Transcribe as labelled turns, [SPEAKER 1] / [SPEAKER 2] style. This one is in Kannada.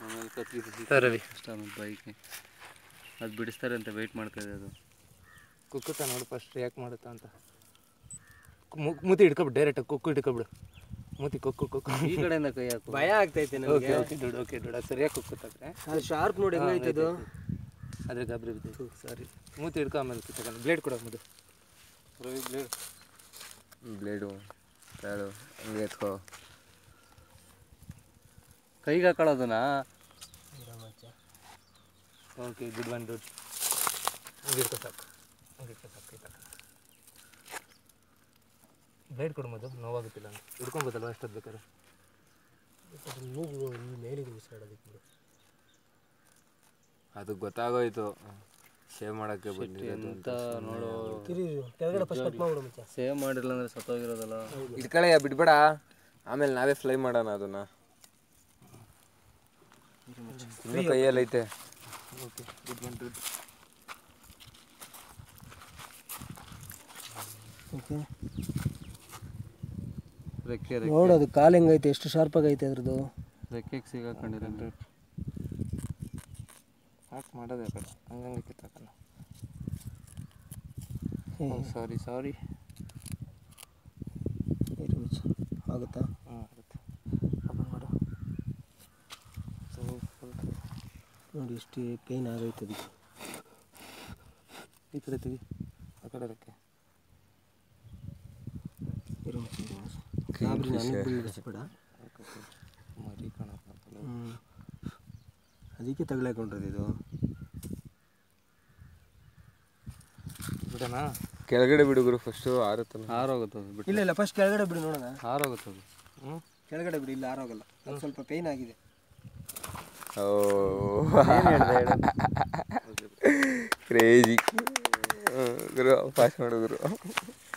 [SPEAKER 1] ಆಮೇಲೆ ಕತ್ತಿ
[SPEAKER 2] ಸರಿ
[SPEAKER 1] ಕಷ್ಟ ಆಮೇಲೆ ಬೈಕ್ಗೆ ಅದು ಬಿಡಿಸ್ತಾರೆ ಅಂತ ವೆಯ್ಟ್ ಮಾಡ್ತಾ ಇದೆ ಅದು
[SPEAKER 2] ಕುಕ್ಕುತ್ತ ನೋಡು ಫಸ್ಟ್ ಯಾಕೆ ಮಾಡುತ್ತಾ ಅಂತ ಮು- ಮೂತಿ ಹಿಡ್ಕೊಬಿಡು ಡೈರೆಕ್ಟ್ ಕುಕ್ಕು ಹಿಡ್ಕೊಬಿಡು ಮೂತಿ ಕುಕ್ಕು ಕುಕ್ಕು
[SPEAKER 1] ಈ ಕಡೆಯಿಂದ ಕೈ ಹಾಕು
[SPEAKER 3] ಭಯ ಆಗ್ತೈತೆ
[SPEAKER 2] ಓಕೆ ಓಕೆ ದುಡ್ಡು ಓಕೆ ದುಡ್ಡು ಅದು ಸರಿಯಾಗಿ ಕುಕ್ಕುತ್ತಾದ್ರೆ
[SPEAKER 3] ಅದು ಶಾರ್ಪ್ ನೋಡಿ ಹೆಂಗೈತೆ ಅದು
[SPEAKER 2] ಅದ್ರ ಗಾಬರಿ ಬಿದ್ದು ಸರಿ ಮೂತಿ ಹಿಡ್ಕೊ ಆಮೇಲೆ ಕಿತ್ತಕೊಂಡು ಬ್ಲೇಡ್ ಕೊಡೋ ಮುದು ರವಿ ಬ್ಲೇಡ್
[SPEAKER 4] ಬ್ಲೇಡು ಯಾರು ಹಂಗೆ ಎತ್ಕೋ
[SPEAKER 1] ಕೈಗೆ ಹಾಕೊಳ್ಳೋದನ್ನ
[SPEAKER 2] ಓಕೆ ಗುಡ್ ಒನ್ ದುಡ್ಡು ಹಂಗೆ ಹಿಡ್ಕೊ ಸಾಕು ಹಂಗೆ ಹಿಡ್ಕೊ ಸಾಕು ಈ ಥರ ಬ್ಲೇಡ್ ಕೊಡು ಮದು ನೋವಾಗುತ್ತಿಲ್ಲ ಅಂತ ಹಿಡ್ಕೊಬೋದಲ್ವ ಎಷ್ಟೊತ್ತು ಬೇಕಾದ್ರೆ
[SPEAKER 3] ಮೂಗು ಈ ಮೇಲಿಗೆ ಬಿಸಾಡೋದಕ್ಕೆ
[SPEAKER 4] ಅದು ಗೊತ್ತಾಗೋಯ್ತು ಶೇವ್ ಮಾಡೋಕ್ಕೆ ಬಂದಿರೋದು
[SPEAKER 1] ಎಂತ ನೋಡು
[SPEAKER 3] ತಿರಿ ಕೆಳಗಡೆ ಫಸ್ಟ್ ಕಟ್ ಮಾಡ್ಬಿಡು ಮಚ್ಚ
[SPEAKER 1] ಸೇವ್ ಮಾಡಿರಲ್ಲ ಅಂದ್ರೆ ಸತ್ತೋಗಿರೋದಲ್ಲ
[SPEAKER 4] ಇಟ್ಕಳೆಯ ಬಿಡ್ಬೇಡ ಆಮೇಲೆ ನಾವೇ ಫ್ಲೈ ಮಾಡೋಣ ಅದನ್ನ ಇನ್ನೂ ಕೈಯಲ್ಲಿ ಐತೆ
[SPEAKER 2] ಓಕೆ ಗುಡ್ ಒನ್ ದುಡ್ಡು
[SPEAKER 3] ಓಕೆ
[SPEAKER 1] ರೆಕ್ಕೆ
[SPEAKER 3] ನೋಡು ಅದು ಕಾಲು ಹೆಂಗೈತೆ ಎಷ್ಟು ಶಾರ್ಪ್ ಆಗೈತೆ ಅದ್ರದ್ದು
[SPEAKER 1] ರೆಕ್ಕೆಗೆ ಸಿಗಾಕೊಂಡಿಲ್ಲ
[SPEAKER 2] ಹಾಕಿ ಮಾಡೋದೇ ಬೇಡ ಹಂಗಂಗೆ ಕಿತ್ತಾಕಲ್ಲ ಸಾರಿ ಸಾರಿ
[SPEAKER 3] ಇರು ಮಚ್ಚ ಆಗುತ್ತಾ
[SPEAKER 2] ಹ್ಞೂ ಆಗುತ್ತೆ ಓಪನ್ ಮಾಡು ಸೊ ಫುಲ್
[SPEAKER 3] ನೋಡಿ ಎಷ್ಟು ಪೇಯ್ನ್ ಆಗೈತೆ ಅದಕ್ಕೆ
[SPEAKER 2] ಈ ಕಡೆ ತೆಗಿ ಆ ಕಡೆ ಅದಕ್ಕೆ
[SPEAKER 3] ಇರು ಮಚ್ಚ ಇರು ಮಚ್ಚ. ಗಾಬರಿ ನನಗೆ ಬೀಳಿಸ್ಬೇಡ
[SPEAKER 2] ಮರಿ ಕಾಣಕ್ಕಂತಲ್ಲ
[SPEAKER 3] ಹ್ಞೂ ಅದಕ್ಕೆ ತಗಲಾಕೊಂಡ್ರದು ಇದು
[SPEAKER 2] ಬಿಡೋಣ
[SPEAKER 4] ಕೆಳಗಡೆ ಬಿಡುಗರು ಫಸ್ಟು ಆರುತ್ತಲ್ಲ
[SPEAKER 1] ಹಾರೋಗುತ್ತೆ ಅದು ಬಿಟ್ಟು
[SPEAKER 3] ಇಲ್ಲ ಇಲ್ಲ ಫಸ್ಟ್ ಕೆಳಗಡೆ ಬಿಡಿ ನೋಡೋಣ
[SPEAKER 1] ಹಾರೋಗುತ್ತೆ ಅದು
[SPEAKER 2] ಹ್ಞೂ
[SPEAKER 3] ಕೆಳಗಡೆ ಬಿಡಿ ಇಲ್ಲ ಆರೋಗಲ್ಲ ಅದು ಸ್ವಲ್ಪ ಪೇಯ್ನ್ ಆಗಿದೆ
[SPEAKER 4] ಓ ಕ್ರೇಜಿ ಗುರು ಪಾಸ್ ಮಾಡು ಗುರು